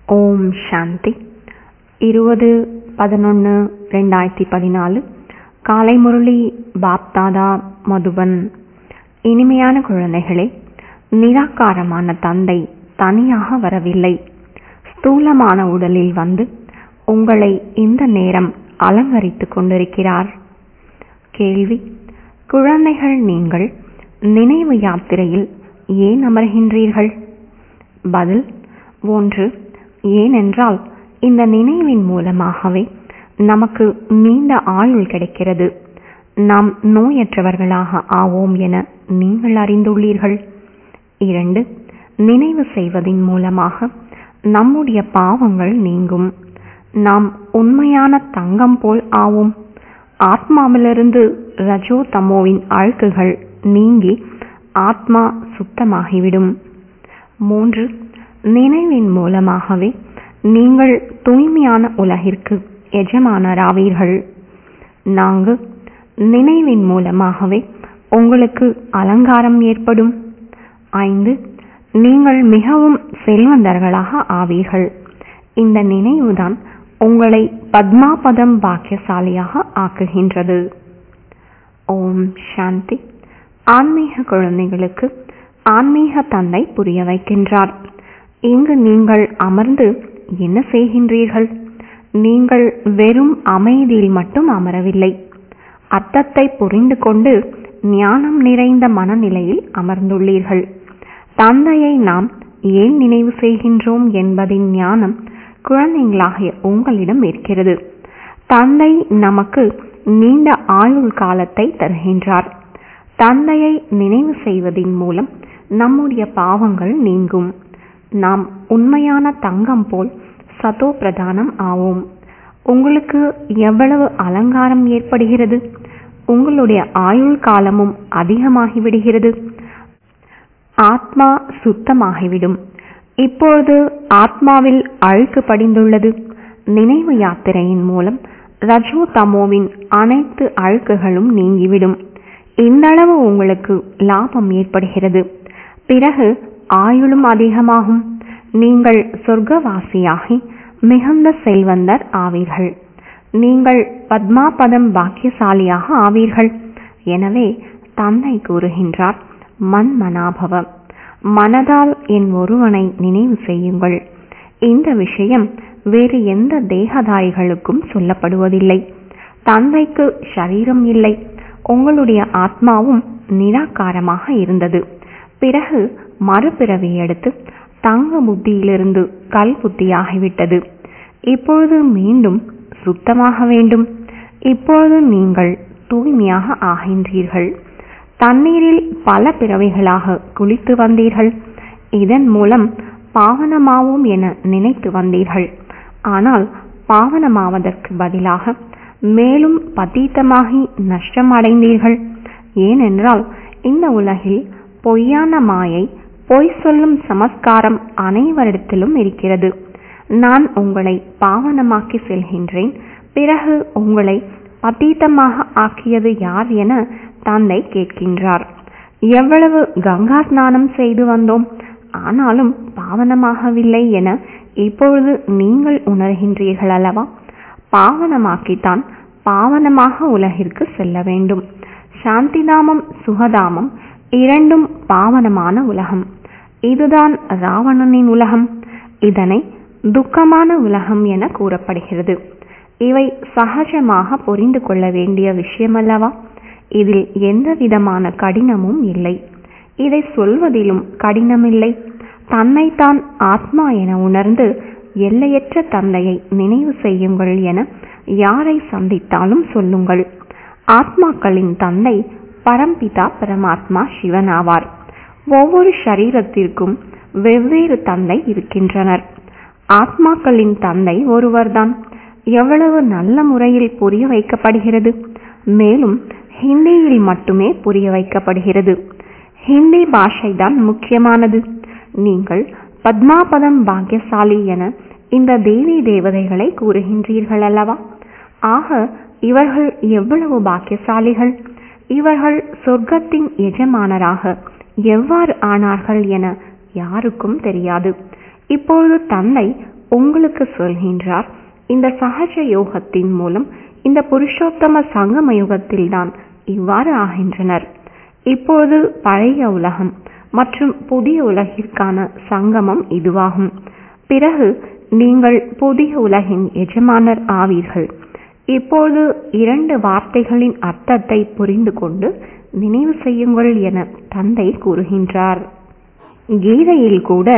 ஓம் சாந்தி இருபது பதினொன்று ரெண்டாயிரத்தி பதினாலு காலை முரளி பாப்தாதா மதுபன் இனிமையான குழந்தைகளே நிராகாரமான தந்தை தனியாக வரவில்லை ஸ்தூலமான உடலில் வந்து உங்களை இந்த நேரம் அலங்கரித்துக் கொண்டிருக்கிறார் கேள்வி குழந்தைகள் நீங்கள் நினைவு யாத்திரையில் ஏன் அமர்கின்றீர்கள் பதில் ஒன்று ஏனென்றால் இந்த நினைவின் மூலமாகவே நமக்கு நீண்ட ஆயுள் கிடைக்கிறது நாம் நோயற்றவர்களாக ஆவோம் என நீங்கள் அறிந்துள்ளீர்கள் இரண்டு நினைவு செய்வதின் மூலமாக நம்முடைய பாவங்கள் நீங்கும் நாம் உண்மையான தங்கம் போல் ஆவோம் ஆத்மாவிலிருந்து ரஜோ தமோவின் அழுக்குகள் நீங்கி ஆத்மா சுத்தமாகிவிடும் மூன்று நினைவின் மூலமாகவே நீங்கள் தூய்மையான உலகிற்கு எஜமானராவீர்கள் நான்கு நினைவின் மூலமாகவே உங்களுக்கு அலங்காரம் ஏற்படும் ஐந்து நீங்கள் மிகவும் செல்வந்தர்களாக ஆவீர்கள் இந்த நினைவுதான் உங்களை பத்மாபதம் பாக்கியசாலியாக ஆக்குகின்றது ஓம் சாந்தி ஆன்மீக குழந்தைகளுக்கு ஆன்மீக தந்தை புரிய வைக்கின்றார் இங்கு நீங்கள் அமர்ந்து என்ன செய்கின்றீர்கள் நீங்கள் வெறும் அமைதியில் மட்டும் அமரவில்லை அர்த்தத்தை புரிந்து கொண்டு ஞானம் நிறைந்த மனநிலையில் அமர்ந்துள்ளீர்கள் தந்தையை நாம் ஏன் நினைவு செய்கின்றோம் என்பதின் ஞானம் குழந்தைகளாகிய உங்களிடம் இருக்கிறது தந்தை நமக்கு நீண்ட ஆயுள் காலத்தை தருகின்றார் தந்தையை நினைவு செய்வதின் மூலம் நம்முடைய பாவங்கள் நீங்கும் நாம் உண்மையான தங்கம் போல் சதோ பிரதானம் ஆவோம் உங்களுக்கு எவ்வளவு அலங்காரம் ஏற்படுகிறது உங்களுடைய ஆயுள் காலமும் அதிகமாகிவிடுகிறது ஆத்மா சுத்தமாகிவிடும் இப்பொழுது ஆத்மாவில் அழுக்கு படிந்துள்ளது நினைவு யாத்திரையின் மூலம் ரஜோ தமோவின் அனைத்து அழுக்குகளும் நீங்கிவிடும் இந்தளவு உங்களுக்கு லாபம் ஏற்படுகிறது பிறகு ஆயுளும் அதிகமாகும் நீங்கள் சொர்க்கவாசியாகி மிகுந்த செல்வந்தர் ஆவீர்கள் நீங்கள் பத்மாபதம் பாக்கியசாலியாக ஆவீர்கள் எனவே தந்தை கூறுகின்றார் மன் மனாபவ மனதால் என் ஒருவனை நினைவு செய்யுங்கள் இந்த விஷயம் வேறு எந்த தேகதாய்களுக்கும் சொல்லப்படுவதில்லை தந்தைக்கு சரீரம் இல்லை உங்களுடைய ஆத்மாவும் நிராகாரமாக இருந்தது பிறகு மறுபிறவி எடுத்து தங்க புத்தியிலிருந்து கல் புத்தியாகிவிட்டது இப்பொழுது மீண்டும் சுத்தமாக வேண்டும் இப்பொழுது நீங்கள் தூய்மையாக ஆகின்றீர்கள் தண்ணீரில் பல பிறவைகளாக குளித்து வந்தீர்கள் இதன் மூலம் பாவனமாவோம் என நினைத்து வந்தீர்கள் ஆனால் பாவனமாவதற்கு பதிலாக மேலும் பதீத்தமாகி நஷ்டம் அடைந்தீர்கள் ஏனென்றால் இந்த உலகில் பொய்யான மாயை பொய் சொல்லும் சமஸ்காரம் அனைவரிடத்திலும் இருக்கிறது நான் உங்களை பாவனமாக்கி செல்கின்றேன் பிறகு உங்களை பதீத்தமாக ஆக்கியது யார் என தந்தை கேட்கின்றார் எவ்வளவு கங்கா ஸ்நானம் செய்து வந்தோம் ஆனாலும் பாவனமாகவில்லை என இப்பொழுது நீங்கள் உணர்கின்றீர்கள் அல்லவா பாவனமாக்கித்தான் பாவனமாக உலகிற்கு செல்ல வேண்டும் சாந்திதாமம் சுகதாமம் இரண்டும் பாவனமான உலகம் இதுதான் ராவணனின் உலகம் இதனை துக்கமான உலகம் என கூறப்படுகிறது இவை சகஜமாக புரிந்து கொள்ள வேண்டிய விஷயமல்லவா இதில் எந்த விதமான கடினமும் இல்லை இதை சொல்வதிலும் கடினமில்லை தன்னைத்தான் ஆத்மா என உணர்ந்து எல்லையற்ற தந்தையை நினைவு செய்யுங்கள் என யாரை சந்தித்தாலும் சொல்லுங்கள் ஆத்மாக்களின் தந்தை பரம்பிதா பரமாத்மா சிவன் ஆவார் ஒவ்வொரு சரீரத்திற்கும் வெவ்வேறு தந்தை இருக்கின்றனர் ஆத்மாக்களின் தந்தை ஒருவர்தான் எவ்வளவு நல்ல முறையில் புரிய வைக்கப்படுகிறது மேலும் ஹிந்தியில் மட்டுமே புரிய வைக்கப்படுகிறது ஹிந்தி பாஷைதான் முக்கியமானது நீங்கள் பத்மாபதம் பாக்கியசாலி என இந்த தேவி தேவதைகளை கூறுகின்றீர்கள் அல்லவா ஆக இவர்கள் எவ்வளவு பாக்கியசாலிகள் இவர்கள் சொர்க்கத்தின் எஜமானராக எவ்வாறு ஆனார்கள் என யாருக்கும் தெரியாது இப்பொழுது தந்தை உங்களுக்கு சொல்கின்றார் இந்த சகஜ யோகத்தின் மூலம் இந்த புருஷோத்தம சங்கம யுகத்தில்தான் இவ்வாறு ஆகின்றனர் இப்போது பழைய உலகம் மற்றும் புதிய உலகிற்கான சங்கமம் இதுவாகும் பிறகு நீங்கள் புதிய உலகின் எஜமானர் ஆவீர்கள் இப்போது இரண்டு வார்த்தைகளின் அர்த்தத்தை புரிந்து கொண்டு நினைவு செய்யுங்கள் என தந்தை கூறுகின்றார் கீதையில் கூட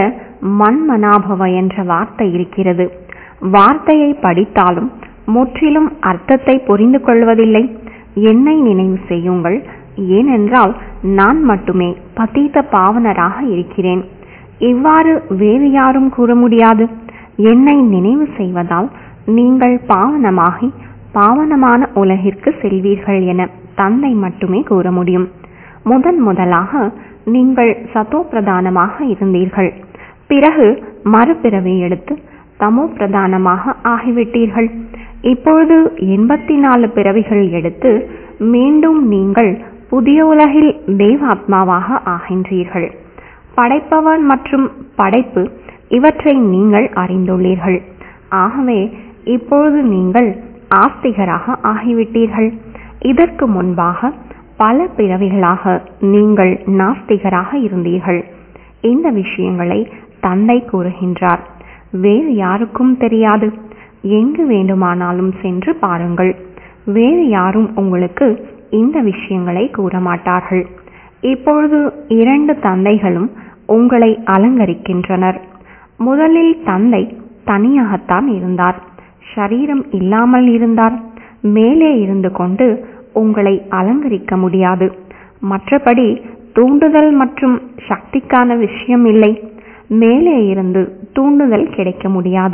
மன்மனாபவ என்ற வார்த்தை இருக்கிறது வார்த்தையை படித்தாலும் முற்றிலும் அர்த்தத்தை புரிந்து கொள்வதில்லை என்னை நினைவு செய்யுங்கள் ஏனென்றால் நான் மட்டுமே பதீத பாவனராக இருக்கிறேன் இவ்வாறு வேறு யாரும் கூற முடியாது என்னை நினைவு செய்வதால் நீங்கள் பாவனமாகி பாவனமான உலகிற்கு செல்வீர்கள் என தந்தை மட்டுமே கூற முடியும் முதன் முதலாக நீங்கள் சத்தோ பிரதானமாக இருந்தீர்கள் பிறகு மறுபிறவி எடுத்து தமோ பிரதானமாக ஆகிவிட்டீர்கள் இப்பொழுது எண்பத்தி நாலு பிறவிகள் எடுத்து மீண்டும் நீங்கள் புதிய உலகில் தேவாத்மாவாக ஆகின்றீர்கள் படைப்பவன் மற்றும் படைப்பு இவற்றை நீங்கள் அறிந்துள்ளீர்கள் ஆகவே இப்பொழுது நீங்கள் ஆஸ்திகராக ஆகிவிட்டீர்கள் இதற்கு முன்பாக பல பிறவிகளாக நீங்கள் நாஸ்திகராக இருந்தீர்கள் இந்த விஷயங்களை தந்தை கூறுகின்றார் வேறு யாருக்கும் தெரியாது எங்கு வேண்டுமானாலும் சென்று பாருங்கள் வேறு யாரும் உங்களுக்கு இந்த விஷயங்களை கூற மாட்டார்கள் இப்பொழுது இரண்டு தந்தைகளும் உங்களை அலங்கரிக்கின்றனர் முதலில் தந்தை தனியாகத்தான் இருந்தார் ஷரீரம் இல்லாமல் இருந்தார் மேலே இருந்து கொண்டு உங்களை அலங்கரிக்க முடியாது மற்றபடி தூண்டுதல் மற்றும் சக்திக்கான விஷயம் இல்லை மேலே இருந்து தூண்டுதல் கிடைக்க முடியாது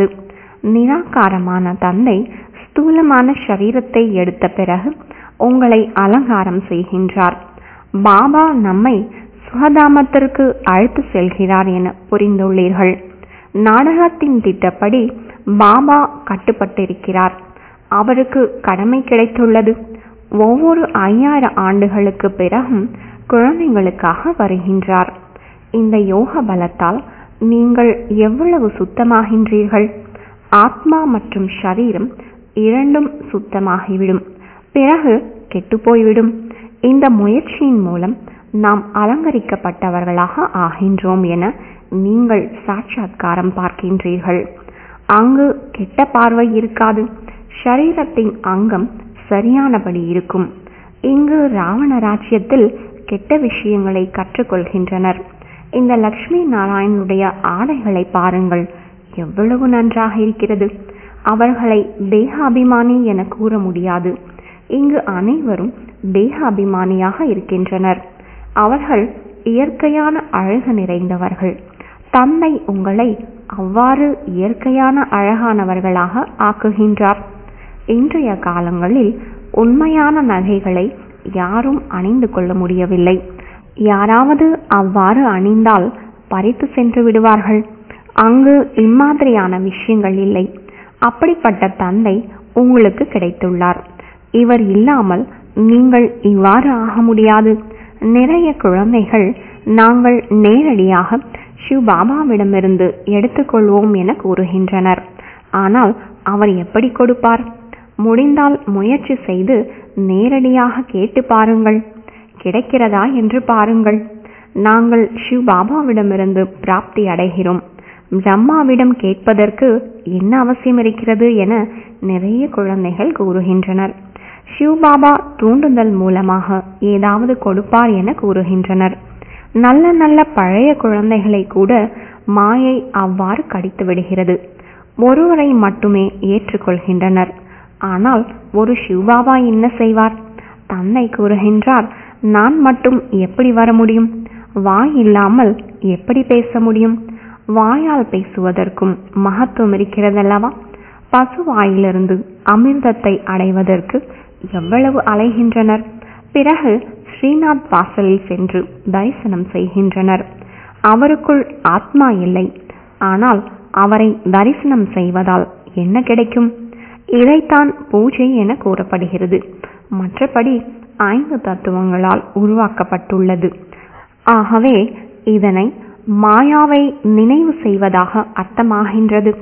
நிராகாரமான தந்தை ஸ்தூலமான சரீரத்தை எடுத்த பிறகு உங்களை அலங்காரம் செய்கின்றார் பாபா நம்மை சுகதாமத்திற்கு அழைத்து செல்கிறார் என புரிந்துள்ளீர்கள் நாடகத்தின் திட்டப்படி பாபா கட்டுப்பட்டிருக்கிறார் அவருக்கு கடமை கிடைத்துள்ளது ஒவ்வொரு ஐயாயிரம் ஆண்டுகளுக்கு பிறகும் குழந்தைகளுக்காக வருகின்றார் இந்த யோக பலத்தால் நீங்கள் எவ்வளவு சுத்தமாகின்றீர்கள் ஆத்மா மற்றும் ஷரீரம் இரண்டும் சுத்தமாகிவிடும் பிறகு கெட்டுப்போய்விடும் இந்த முயற்சியின் மூலம் நாம் அலங்கரிக்கப்பட்டவர்களாக ஆகின்றோம் என நீங்கள் சாட்சாத்காரம் பார்க்கின்றீர்கள் அங்கு கெட்ட பார்வை இருக்காது ஷரீரத்தின் அங்கம் சரியானபடி இருக்கும் இங்கு ராவண ராஜ்யத்தில் கெட்ட விஷயங்களை கற்றுக்கொள்கின்றனர் இந்த லக்ஷ்மி நாராயணனுடைய ஆடைகளை பாருங்கள் எவ்வளவு நன்றாக இருக்கிறது அவர்களை தேக அபிமானி என கூற முடியாது இங்கு அனைவரும் தேக அபிமானியாக இருக்கின்றனர் அவர்கள் இயற்கையான அழகு நிறைந்தவர்கள் தந்தை உங்களை அவ்வாறு இயற்கையான அழகானவர்களாக ஆக்குகின்றார் இன்றைய காலங்களில் உண்மையான நகைகளை யாரும் அணிந்து கொள்ள முடியவில்லை யாராவது அவ்வாறு அணிந்தால் பறித்து சென்று விடுவார்கள் அங்கு இம்மாதிரியான விஷயங்கள் இல்லை அப்படிப்பட்ட தந்தை உங்களுக்கு கிடைத்துள்ளார் இவர் இல்லாமல் நீங்கள் இவ்வாறு ஆக முடியாது நிறைய குழந்தைகள் நாங்கள் நேரடியாக சிவ பாபாவிடமிருந்து எடுத்துக்கொள்வோம் என கூறுகின்றனர் ஆனால் அவர் எப்படி கொடுப்பார் முடிந்தால் முயற்சி செய்து நேரடியாக கேட்டு பாருங்கள் கிடைக்கிறதா என்று பாருங்கள் நாங்கள் சிவ பாபாவிடமிருந்து பிராப்தி அடைகிறோம் பிரம்மாவிடம் கேட்பதற்கு என்ன அவசியம் இருக்கிறது என நிறைய குழந்தைகள் கூறுகின்றனர் சிவபாபா தூண்டுதல் மூலமாக ஏதாவது கொடுப்பார் என கூறுகின்றனர் நல்ல நல்ல பழைய குழந்தைகளை கூட மாயை அவ்வாறு கடித்து விடுகிறது ஒருவரை மட்டுமே ஏற்றுக்கொள்கின்றனர் ஆனால் ஒரு சிவபாபா என்ன செய்வார் தன்னை கூறுகின்றார் நான் மட்டும் எப்படி வர முடியும் வாய் இல்லாமல் எப்படி பேச முடியும் வாயால் பேசுவதற்கும் மகத்துவம் இருக்கிறதல்லவா பசு வாயிலிருந்து அமிர்தத்தை அடைவதற்கு எவ்வளவு அலைகின்றனர் பிறகு ஸ்ரீநாத் வாசலில் சென்று தரிசனம் செய்கின்றனர் அவருக்குள் ஆத்மா இல்லை ஆனால் அவரை தரிசனம் செய்வதால் என்ன கிடைக்கும் இதைத்தான் பூஜை என கூறப்படுகிறது மற்றபடி ஐந்து தத்துவங்களால் உருவாக்கப்பட்டுள்ளது ஆகவே இதனை மாயாவை நினைவு செய்வதாக அர்த்தமாகின்றது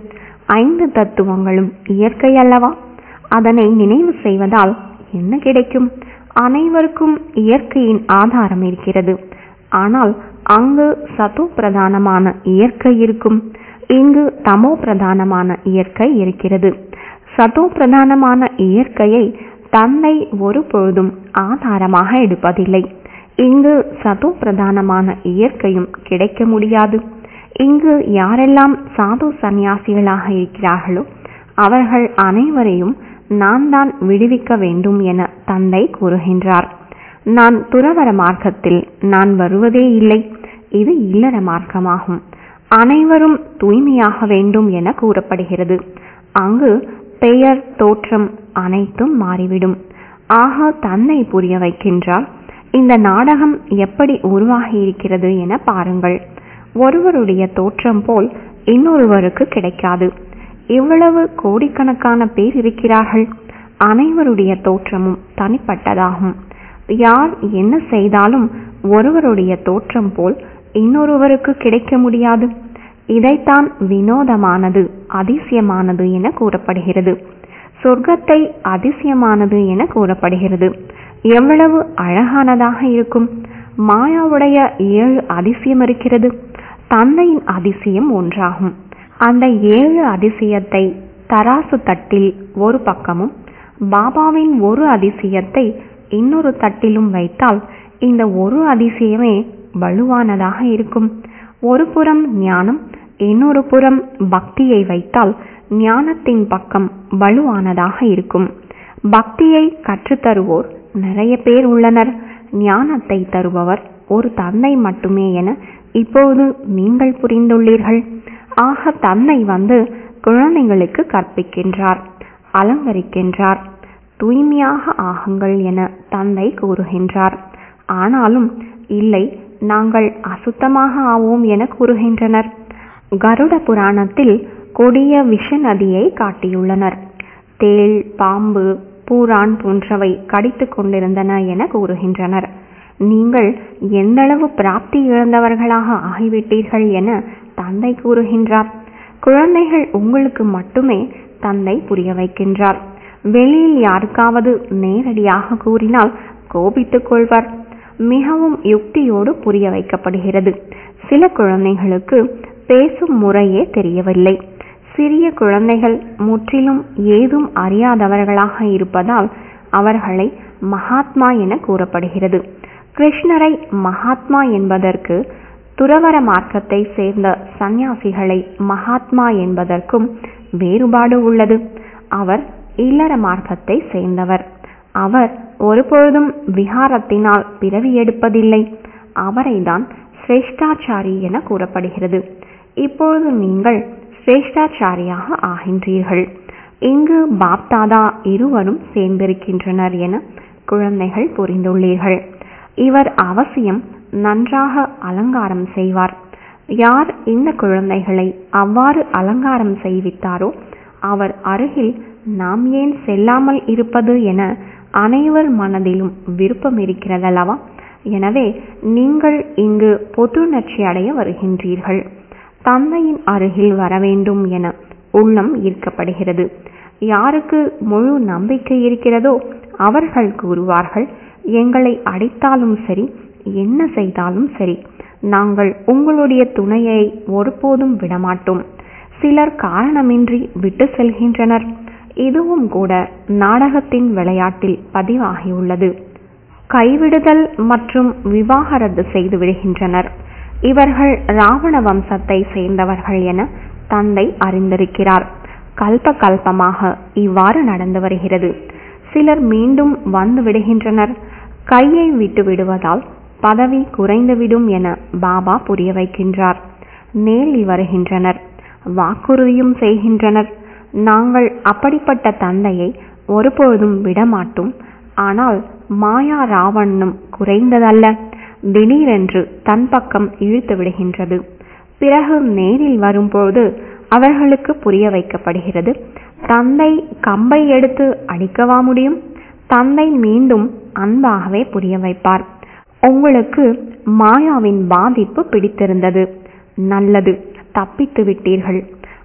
ஐந்து தத்துவங்களும் இயற்கை அல்லவா அதனை நினைவு செய்வதால் என்ன கிடைக்கும் அனைவருக்கும் இயற்கையின் ஆதாரம் இருக்கிறது ஆனால் அங்கு சதோ பிரதானமான இயற்கை இருக்கும் இங்கு தமோ பிரதானமான இயற்கை இருக்கிறது சதோ பிரதானமான இயற்கையை தன்னை ஒரு பொழுதும் ஆதாரமாக எடுப்பதில்லை இங்கு சதோ பிரதானமான இயற்கையும் கிடைக்க முடியாது இங்கு யாரெல்லாம் சாது சந்நியாசிகளாக இருக்கிறார்களோ அவர்கள் அனைவரையும் நான் தான் விடுவிக்க வேண்டும் என தந்தை கூறுகின்றார் நான் துறவர மார்க்கத்தில் நான் வருவதே இல்லை இது இல்லற மார்க்கமாகும் அனைவரும் தூய்மையாக வேண்டும் என கூறப்படுகிறது அங்கு பெயர் தோற்றம் அனைத்தும் மாறிவிடும் ஆக தன்னை புரிய வைக்கின்றால் இந்த நாடகம் எப்படி உருவாகி இருக்கிறது என பாருங்கள் ஒருவருடைய தோற்றம் போல் இன்னொருவருக்கு கிடைக்காது இவ்வளவு கோடிக்கணக்கான பேர் இருக்கிறார்கள் அனைவருடைய தோற்றமும் தனிப்பட்டதாகும் யார் என்ன செய்தாலும் ஒருவருடைய தோற்றம் போல் இன்னொருவருக்கு கிடைக்க முடியாது இதைத்தான் வினோதமானது அதிசயமானது என கூறப்படுகிறது சொர்க்கத்தை அதிசயமானது என கூறப்படுகிறது எவ்வளவு அழகானதாக இருக்கும் மாயாவுடைய ஏழு அதிசயம் இருக்கிறது தந்தையின் அதிசயம் ஒன்றாகும் அந்த ஏழு அதிசயத்தை தராசு தட்டில் ஒரு பக்கமும் பாபாவின் ஒரு அதிசயத்தை இன்னொரு தட்டிலும் வைத்தால் இந்த ஒரு அதிசயமே வலுவானதாக இருக்கும் ஒரு புறம் ஞானம் இன்னொரு புறம் பக்தியை வைத்தால் ஞானத்தின் பக்கம் வலுவானதாக இருக்கும் பக்தியை கற்றுத்தருவோர் நிறைய பேர் உள்ளனர் ஞானத்தை தருபவர் ஒரு தந்தை மட்டுமே என இப்போது நீங்கள் புரிந்துள்ளீர்கள் ஆக தந்தை வந்து குழந்தைகளுக்கு கற்பிக்கின்றார் அலங்கரிக்கின்றார் தூய்மையாக ஆகுங்கள் என தந்தை கூறுகின்றார் ஆனாலும் இல்லை நாங்கள் அசுத்தமாக ஆவோம் என கூறுகின்றனர் கருட புராணத்தில் கொடிய விஷ நதியை காட்டியுள்ளனர் தேள் பாம்பு பூரான் போன்றவை கடித்து கொண்டிருந்தன என கூறுகின்றனர் நீங்கள் எந்தளவு பிராப்தி இழந்தவர்களாக ஆகிவிட்டீர்கள் என தந்தை கூறுகின்றார் குழந்தைகள் உங்களுக்கு மட்டுமே தந்தை புரிய வைக்கின்றார் வெளியில் யாருக்காவது நேரடியாக கூறினால் கோபித்துக் கொள்வார் மிகவும் யுக்தியோடு புரிய வைக்கப்படுகிறது சில குழந்தைகளுக்கு பேசும் முறையே தெரியவில்லை சிறிய குழந்தைகள் முற்றிலும் ஏதும் அறியாதவர்களாக இருப்பதால் அவர்களை மகாத்மா என கூறப்படுகிறது கிருஷ்ணரை மகாத்மா என்பதற்கு துறவர மார்க்கத்தை சேர்ந்த சந்நியாசிகளை மகாத்மா என்பதற்கும் வேறுபாடு உள்ளது அவர் இல்லற மார்க்கத்தை சேர்ந்தவர் அவர் ஒருபொழுதும் விகாரத்தினால் பிறவி எடுப்பதில்லை அவரைதான் சிரேஷ்டாச்சாரி என கூறப்படுகிறது இப்பொழுது நீங்கள் சிரேஷ்டாச்சாரியாக ஆகின்றீர்கள் இங்கு பாப்தாதா இருவரும் சேர்ந்திருக்கின்றனர் என குழந்தைகள் புரிந்துள்ளீர்கள் இவர் அவசியம் நன்றாக அலங்காரம் செய்வார் யார் இந்த குழந்தைகளை அவ்வாறு அலங்காரம் செய்வித்தாரோ அவர் அருகில் நாம் ஏன் செல்லாமல் இருப்பது என அனைவர் மனதிலும் விருப்பம் இருக்கிறதல்லவா எனவே நீங்கள் இங்கு புத்துணர்ச்சி அடைய வருகின்றீர்கள் தந்தையின் அருகில் வர வேண்டும் என உள்ளம் ஈர்க்கப்படுகிறது யாருக்கு முழு நம்பிக்கை இருக்கிறதோ அவர்கள் கூறுவார்கள் எங்களை அடித்தாலும் சரி என்ன செய்தாலும் சரி நாங்கள் உங்களுடைய துணையை ஒருபோதும் விடமாட்டோம் சிலர் காரணமின்றி விட்டு செல்கின்றனர் இதுவும் கூட நாடகத்தின் விளையாட்டில் பதிவாகியுள்ளது கைவிடுதல் மற்றும் விவாகரத்து செய்து விடுகின்றனர் இவர்கள் ராவண வம்சத்தை சேர்ந்தவர்கள் என தந்தை அறிந்திருக்கிறார் கல்ப கல்பமாக இவ்வாறு நடந்து வருகிறது சிலர் மீண்டும் வந்து விடுகின்றனர் கையை விட்டு விடுவதால் பதவி குறைந்துவிடும் என பாபா புரிய வைக்கின்றார் நேரில் வருகின்றனர் வாக்குறுதியும் செய்கின்றனர் நாங்கள் அப்படிப்பட்ட தந்தையை ஒருபொழுதும் விடமாட்டோம் ஆனால் மாயா ராவணனும் குறைந்ததல்ல திடீரென்று தன் பக்கம் இழுத்து விடுகின்றது பிறகு நேரில் வரும்போது அவர்களுக்கு புரிய வைக்கப்படுகிறது தந்தை கம்பை எடுத்து அடிக்கவா முடியும் தந்தை மீண்டும் அன்பாகவே புரிய வைப்பார் உங்களுக்கு மாயாவின் பாதிப்பு பிடித்திருந்தது நல்லது தப்பித்து விட்டீர்கள்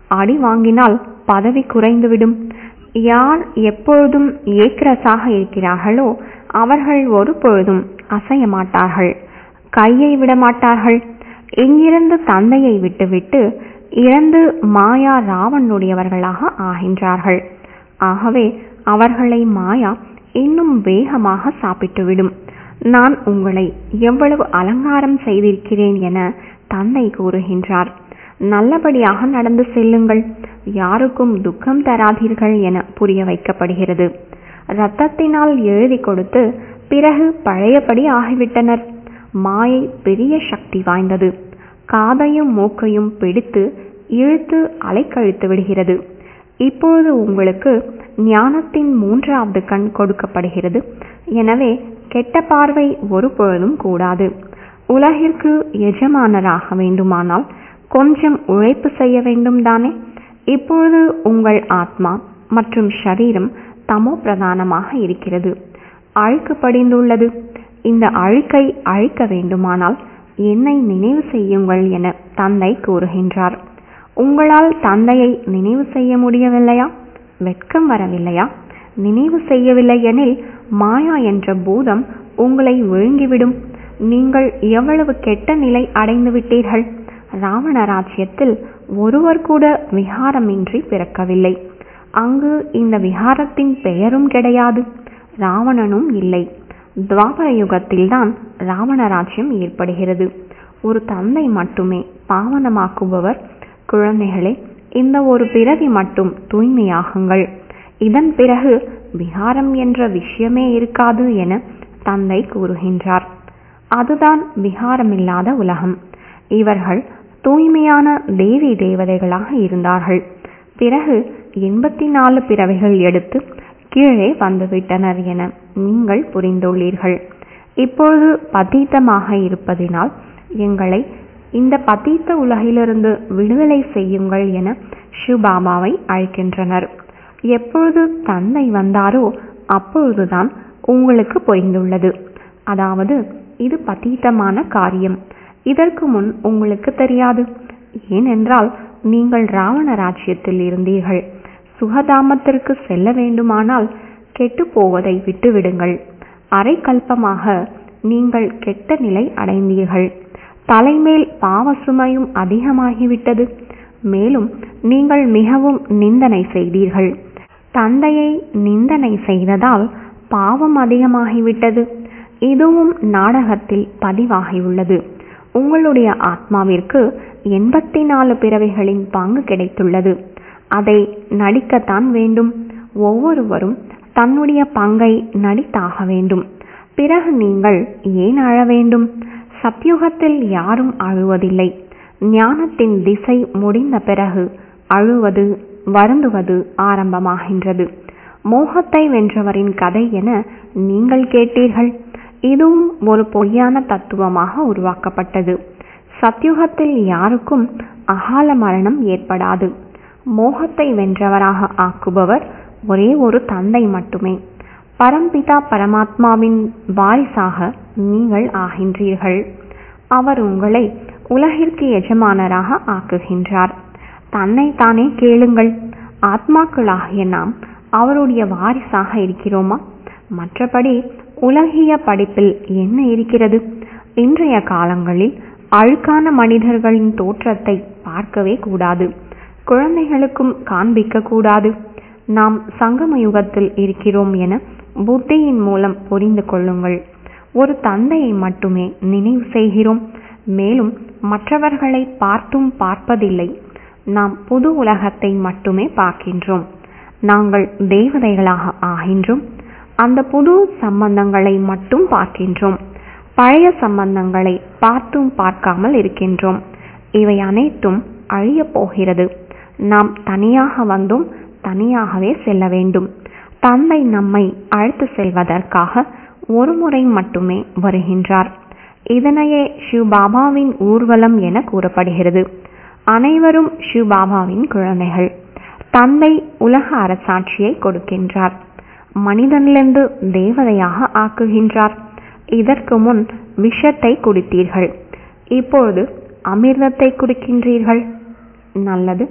அடி வாங்கினால் பதவி குறைந்துவிடும் யார் எப்பொழுதும் ஏக்ரஸாக இருக்கிறார்களோ அவர்கள் ஒரு பொழுதும் அசைய மாட்டார்கள் கையை விட மாட்டார்கள் இங்கிருந்து தந்தையை விட்டுவிட்டு இறந்து மாயா ராவனுடையவர்களாக ஆகின்றார்கள் ஆகவே அவர்களை மாயா இன்னும் வேகமாக சாப்பிட்டுவிடும் நான் உங்களை எவ்வளவு அலங்காரம் செய்திருக்கிறேன் என தந்தை கூறுகின்றார் நல்லபடியாக நடந்து செல்லுங்கள் யாருக்கும் துக்கம் தராதீர்கள் என புரிய வைக்கப்படுகிறது இரத்தத்தினால் எழுதி கொடுத்து பிறகு பழையபடி ஆகிவிட்டனர் மாயை பெரிய சக்தி வாய்ந்தது காதையும் மூக்கையும் பிடித்து இழுத்து அலைக்கழித்து விடுகிறது இப்பொழுது உங்களுக்கு ஞானத்தின் மூன்றாவது கண் கொடுக்கப்படுகிறது எனவே கெட்ட பார்வை ஒரு பொழுதும் கூடாது உலகிற்கு எஜமானராக வேண்டுமானால் கொஞ்சம் உழைப்பு செய்ய வேண்டும் தானே இப்பொழுது உங்கள் ஆத்மா மற்றும் ஷரீரம் தமோ பிரதானமாக இருக்கிறது அழுக்கு படிந்துள்ளது இந்த அழுக்கை அழிக்க வேண்டுமானால் என்னை நினைவு செய்யுங்கள் என தந்தை கூறுகின்றார் உங்களால் தந்தையை நினைவு செய்ய முடியவில்லையா வெட்கம் வரவில்லையா நினைவு செய்யவில்லை எனில் மாயா என்ற பூதம் உங்களை விழுங்கிவிடும் நீங்கள் எவ்வளவு கெட்ட நிலை அடைந்து விட்டீர்கள் ராவண ராஜ்யத்தில் ஒருவர் கூட விகாரமின்றி பிறக்கவில்லை அங்கு இந்த விகாரத்தின் பெயரும் கிடையாது ராவணனும் இல்லை துவாபர யுகத்தில்தான் ராவண ராஜ்யம் ஏற்படுகிறது ஒரு தந்தை மட்டுமே பாவனமாக்குபவர் குழந்தைகளே இந்த ஒரு பிறவி மட்டும் தூய்மையாகுங்கள் இதன் பிறகு விகாரம் என்ற விஷயமே இருக்காது என தந்தை கூறுகின்றார் அதுதான் விகாரமில்லாத உலகம் இவர்கள் தூய்மையான தேவி தேவதைகளாக இருந்தார்கள் பிறகு எண்பத்தி நாலு பிறவைகள் எடுத்து கீழே வந்துவிட்டனர் என நீங்கள் புரிந்துள்ளீர்கள் இப்பொழுது பதீத்தமாக இருப்பதினால் எங்களை இந்த பதீத்த உலகிலிருந்து விடுதலை செய்யுங்கள் என ஷிவபாபாவை அழைக்கின்றனர் எப்பொழுது தந்தை வந்தாரோ அப்பொழுதுதான் உங்களுக்கு புரிந்துள்ளது அதாவது இது பதீத்தமான காரியம் இதற்கு முன் உங்களுக்கு தெரியாது ஏனென்றால் நீங்கள் ராவண ராஜ்யத்தில் இருந்தீர்கள் சுகதாமத்திற்கு செல்ல வேண்டுமானால் கெட்டு போவதை விட்டுவிடுங்கள் அரை கல்பமாக நீங்கள் கெட்ட நிலை அடைந்தீர்கள் தலைமேல் பாவ சுமையும் அதிகமாகிவிட்டது மேலும் நீங்கள் மிகவும் நிந்தனை செய்தீர்கள் தந்தையை நிந்தனை செய்ததால் பாவம் அதிகமாகிவிட்டது இதுவும் நாடகத்தில் பதிவாகியுள்ளது உங்களுடைய ஆத்மாவிற்கு எண்பத்தி நாலு பிறவைகளின் பங்கு கிடைத்துள்ளது அதை நடிக்கத்தான் வேண்டும் ஒவ்வொருவரும் தன்னுடைய பங்கை நடித்தாக வேண்டும் பிறகு நீங்கள் ஏன் அழ வேண்டும் சத்யுகத்தில் யாரும் அழுவதில்லை ஞானத்தின் திசை முடிந்த பிறகு அழுவது வருந்துவது ஆரம்பமாகின்றது மோகத்தை வென்றவரின் கதை என நீங்கள் கேட்டீர்கள் இதுவும் ஒரு பொய்யான தத்துவமாக உருவாக்கப்பட்டது சத்யுகத்தில் யாருக்கும் அகால மரணம் ஏற்படாது மோகத்தை வென்றவராக ஆக்குபவர் ஒரே ஒரு தந்தை மட்டுமே பரம்பிதா பரமாத்மாவின் வாரிசாக நீங்கள் ஆகின்றீர்கள் அவர் உங்களை உலகிற்கு எஜமானராக ஆக்குகின்றார் தன்னை தானே கேளுங்கள் ஆத்மாக்களாகிய நாம் அவருடைய வாரிசாக இருக்கிறோமா மற்றபடி உலகிய படிப்பில் என்ன இருக்கிறது இன்றைய காலங்களில் அழுக்கான மனிதர்களின் தோற்றத்தை பார்க்கவே கூடாது குழந்தைகளுக்கும் காண்பிக்க கூடாது நாம் சங்கம யுகத்தில் இருக்கிறோம் என புத்தியின் மூலம் புரிந்து கொள்ளுங்கள் ஒரு தந்தையை மட்டுமே நினைவு செய்கிறோம் மேலும் மற்றவர்களை பார்த்தும் பார்ப்பதில்லை நாம் புது உலகத்தை மட்டுமே பார்க்கின்றோம் நாங்கள் தேவதைகளாக ஆகின்றோம் அந்த புது சம்பந்தங்களை மட்டும் பார்க்கின்றோம் பழைய சம்பந்தங்களை பார்த்தும் பார்க்காமல் இருக்கின்றோம் இவை அனைத்தும் அழியப் போகிறது நாம் தனியாக வந்தோம் தனியாகவே செல்ல வேண்டும் தந்தை நம்மை அழைத்து செல்வதற்காக ஒரு முறை மட்டுமே வருகின்றார் இதனையே சிவபாபாவின் ஊர்வலம் என கூறப்படுகிறது அனைவரும் சிவபாபாவின் குழந்தைகள் தந்தை உலக அரசாட்சியை கொடுக்கின்றார் மனிதனிலிருந்து தேவதையாக ஆக்குகின்றார் இதற்கு முன் விஷத்தை குடித்தீர்கள் இப்பொழுது அமிர்தத்தை குடிக்கின்றீர்கள் நல்லது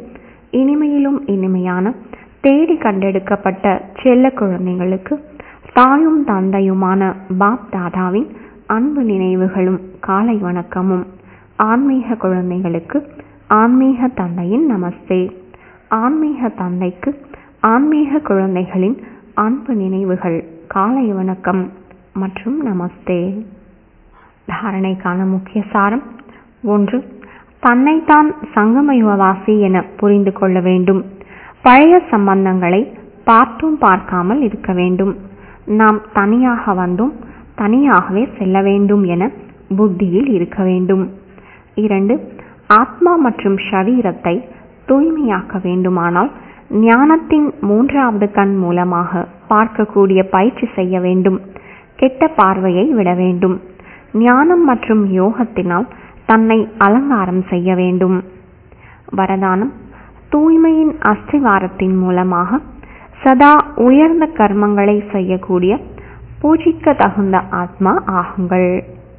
இனிமையிலும் இனிமையான தேடி கண்டெடுக்கப்பட்ட செல்ல குழந்தைகளுக்கு தாயும் தந்தையுமான பாப் தாதாவின் அன்பு நினைவுகளும் காலை வணக்கமும் ஆன்மீக குழந்தைகளுக்கு ஆன்மீக தந்தையின் நமஸ்தே ஆன்மீக தந்தைக்கு ஆன்மீக குழந்தைகளின் அன்பு நினைவுகள் காலை வணக்கம் மற்றும் நமஸ்தே தாரணைக்கான முக்கிய சாரம் ஒன்று தன்னைத்தான் சங்கமயுகவாசி என புரிந்து கொள்ள வேண்டும் பழைய சம்பந்தங்களை பார்த்தும் பார்க்காமல் இருக்க வேண்டும் நாம் தனியாக வந்தோம் தனியாகவே செல்ல வேண்டும் என புத்தியில் இருக்க வேண்டும் இரண்டு ஆத்மா மற்றும் ஷரீரத்தை தூய்மையாக்க வேண்டுமானால் ஞானத்தின் மூன்றாவது கண் மூலமாக பார்க்கக்கூடிய பயிற்சி செய்ய வேண்டும் கெட்ட பார்வையை விட வேண்டும் ஞானம் மற்றும் யோகத்தினால் தன்னை அலங்காரம் செய்ய வேண்டும் வரதானம் தூய்மையின் அஸ்திவாரத்தின் மூலமாக சதா உயர்ந்த கர்மங்களை செய்யக்கூடிய பூஜிக்க தகுந்த ஆத்மா ஆகுங்கள்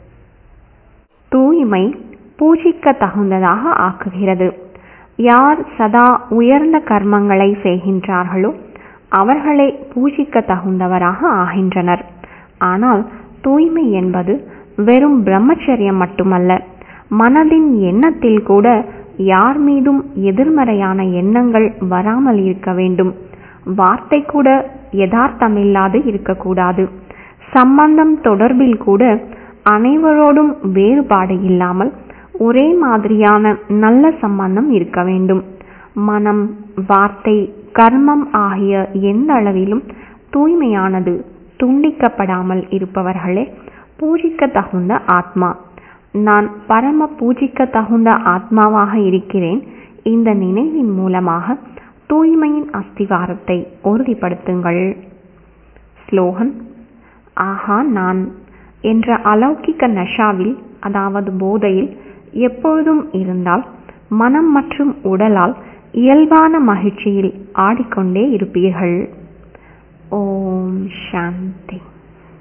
தூய்மை பூஜிக்க தகுந்ததாக ஆக்குகிறது யார் சதா உயர்ந்த கர்மங்களை செய்கின்றார்களோ அவர்களே பூஜிக்க தகுந்தவராக ஆகின்றனர் ஆனால் தூய்மை என்பது வெறும் பிரம்மச்சரியம் மட்டுமல்ல மனதின் எண்ணத்தில் கூட யார் மீதும் எதிர்மறையான எண்ணங்கள் வராமல் இருக்க வேண்டும் வார்த்தை கூட யதார்த்தமில்லாது இருக்கக்கூடாது சம்பந்தம் தொடர்பில் கூட அனைவரோடும் வேறுபாடு இல்லாமல் ஒரே மாதிரியான நல்ல சம்பந்தம் இருக்க வேண்டும் மனம் வார்த்தை கர்மம் ஆகிய எந்த அளவிலும் தூய்மையானது துண்டிக்கப்படாமல் இருப்பவர்களே பூஜிக்க தகுந்த ஆத்மா நான் பரம பூஜிக்க தகுந்த ஆத்மாவாக இருக்கிறேன் இந்த நினைவின் மூலமாக தூய்மையின் அஸ்திகாரத்தை உறுதிப்படுத்துங்கள் ஸ்லோகன் ஆஹா நான் என்ற அலௌகிக்க நஷாவில் அதாவது போதையில் எப்பொழுதும் இருந்தால் மனம் மற்றும் உடலால் இயல்பான மகிழ்ச்சியில் ஆடிக்கொண்டே இருப்பீர்கள் ஓம் சாந்தி